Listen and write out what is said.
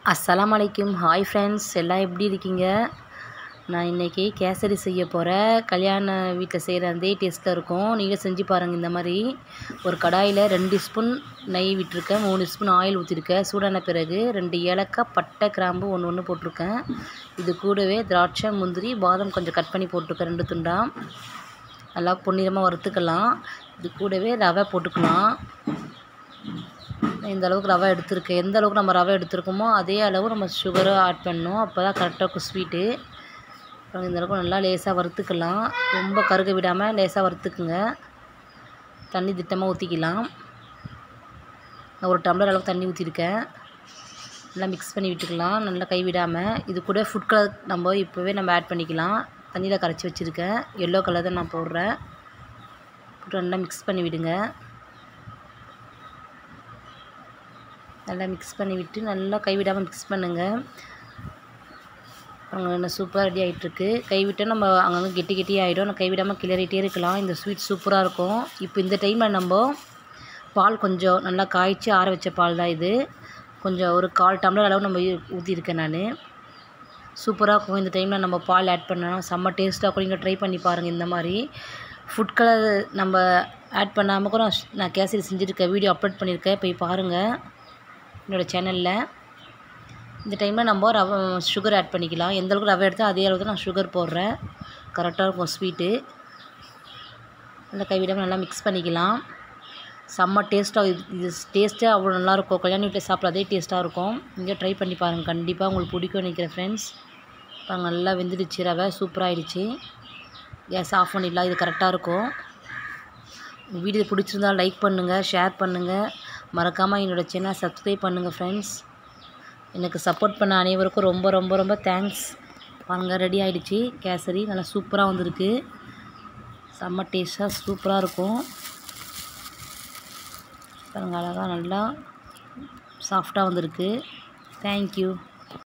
அஸ்ஸலாமு அலைக்கும் hi friends எல்லாம் எப்படி இருக்கீங்க நான் இன்றைக்கி கேசரி செய்ய போகிறேன் கல்யாண வீட்டில் செய்கிற அதே டேஸ்ட்டில் இருக்கும் நீங்கள் செஞ்சு பாருங்கள் இந்த மாதிரி ஒரு கடாயில் ரெண்டு ஸ்பூன் நெய் விட்டுருக்கேன் மூணு ஸ்பூன் ஆயில் ஊற்றிருக்கேன் சூடான பிறகு ரெண்டு ஏலக்காய் பட்டை கிராம்பு ஒன்று ஒன்று போட்டிருக்கேன் இது கூடவே திராட்சை முந்திரி பாதாம் கொஞ்சம் கட் பண்ணி போட்டிருக்கேன் ரெண்டு துண்டா நல்லா பொன்னிறமாக வறுத்துக்கலாம் இது கூடவே ரவை போட்டுக்கலாம் இந்த அளவுக்கு ரவை எடுத்திருக்கேன் எந்த அளவுக்கு நம்ம ரவை எடுத்திருக்கோமோ அதே அளவு நம்ம சுகரை ஆட் பண்ணணும் அப்போ தான் கரெக்டாக இருக்கும் ஸ்வீட்டு அப்புறம் இந்த அளவுக்கு நல்லா லேசாக வறுத்துக்கலாம் ரொம்ப கருக விடாமல் லேசாக வறுத்துக்குங்க தண்ணி திட்டமாக ஊற்றிக்கலாம் நான் ஒரு டம்ளர் அளவுக்கு தண்ணி ஊற்றிருக்கேன் நல்லா மிக்ஸ் பண்ணி விட்டுக்கலாம் நல்லா கை விடாமல் இது கூட ஃபுட் கலர் நம்ம இப்போவே நம்ம ஆட் பண்ணிக்கலாம் தண்ணியில் கரைச்சி வச்சுருக்கேன் எல்லோ கலர் தான் நான் போடுறேன் போட்டு நல்லா மிக்ஸ் பண்ணி விடுங்க நல்லா மிக்ஸ் பண்ணி விட்டு நல்லா கைவிடாமல் மிக்ஸ் பண்ணுங்கள் அங்கே என்ன சூப்பராக ரெடி ஆகிட்டுருக்கு கைவிட்டால் நம்ம அங்கங்கே கெட்டி கெட்டி ஆகிடும் நான் கைவிடாமல் கிளறிட்டே இருக்கலாம் இந்த ஸ்வீட் சூப்பராக இருக்கும் இப்போ இந்த டைமில் நம்ம பால் கொஞ்சம் நல்லா காய்ச்சி ஆற வச்ச பால் தான் இது கொஞ்சம் ஒரு கால் டம்ளர் அளவு நம்ம ஊற்றிருக்கேன் நான் சூப்பராக இருக்கும் இந்த டைமில் நம்ம பால் ஆட் பண்ணோம் செம்ம டேஸ்ட்டாக இருக்கும் நீங்கள் ட்ரை பண்ணி பாருங்கள் இந்த மாதிரி ஃபுட் கலர் நம்ம ஆட் பண்ணாமல் கூட நான் கேசரி செஞ்சுருக்கேன் வீடியோ அப்லோட் பண்ணியிருக்கேன் போய் பாருங்கள் என்னோடய சேனலில் இந்த டைமில் நம்ம ரவை சுகர் ஆட் பண்ணிக்கலாம் எந்த அளவுக்கு ரவை எடுத்தால் அதே அளவுக்கு நான் சுகர் போடுறேன் கரெக்டாக இருக்கும் ஸ்வீட்டு நல்லா கைவிடாமல் நல்லா மிக்ஸ் பண்ணிக்கலாம் செம்ம டேஸ்ட்டாக இது இது டேஸ்ட்டே அவ்வளோ நல்லாயிருக்கும் கல்யாண வீட்டில் சாப்பிட்ற அதே டேஸ்ட்டாக இருக்கும் நீங்கள் ட்ரை பண்ணி பாருங்கள் கண்டிப்பாக உங்களுக்கு பிடிக்கும் நினைக்கிறேன் ஃப்ரெண்ட்ஸ் இப்போ நல்லா வெந்துடுச்சு ரவை சூப்பராகிடுச்சு கேஸ் ஆஃப் பண்ணிடலாம் இது கரெக்டாக இருக்கும் வீடியோ பிடிச்சிருந்தா லைக் பண்ணுங்கள் ஷேர் பண்ணுங்கள் மறக்காமல் என்னோடய சேனல் சப்ஸ்கிரைப் பண்ணுங்கள் ஃப்ரெண்ட்ஸ் எனக்கு சப்போர்ட் பண்ண அனைவருக்கும் ரொம்ப ரொம்ப ரொம்ப தேங்க்ஸ் பாருங்கள் ரெடி ஆகிடுச்சு கேசரி நல்லா சூப்பராக வந்திருக்கு செம்ம டேஸ்ட்டாக சூப்பராக இருக்கும் பாருங்கள் அழகாக நல்லா சாஃப்டாக வந்திருக்கு தேங்க்யூ